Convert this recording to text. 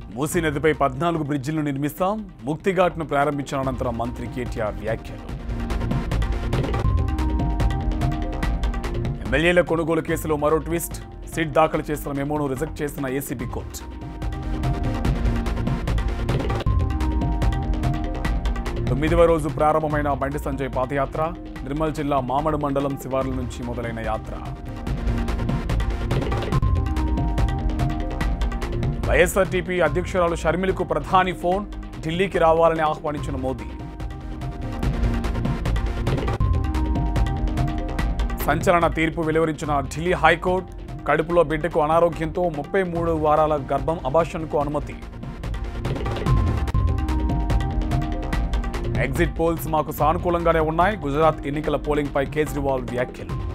మూసీ నదిపై పద్నాలుగు బ్రిడ్జిలను నిర్మిస్తాం ముక్తిఘాట్ను ప్రారంభించిన అనంతరం మంత్రి కేటీఆర్ వ్యాఖ్యలు ఎమ్మెల్యేల కొనుగోలు కేసులో మరో ట్విస్ట్ సిట్ దాఖలు చేసిన మెమోను రిజెక్ట్ చేసిన ఏసీబీ కోర్టు తొమ్మిదవ రోజు ప్రారంభమైన బండి సంజయ్ పాదయాత్ర నిర్మల్ జిల్లా మామడు మండలం శివార్ల నుంచి మొదలైన యాత్ర వైఎస్ఆర్టీపీ అధ్యక్షురాలు షర్మిలకు ప్రధాని ఫోన్ ఢిల్లీకి రావాలని ఆహ్వానించిన మోదీ సంచలన తీర్పు వెలువరించిన ఢిల్లీ హైకోర్టు కడుపులో బిడ్డకు అనారోగ్యంతో ముప్పై మూడు వారాల గర్భం అబాషన్కు అనుమతి ఎగ్జిట్ పోల్స్ మాకు సానుకూలంగానే ఉన్నాయి గుజరాత్ ఎన్నికల పోలింగ్పై కేజ్రీవాల్ వ్యాఖ్యలు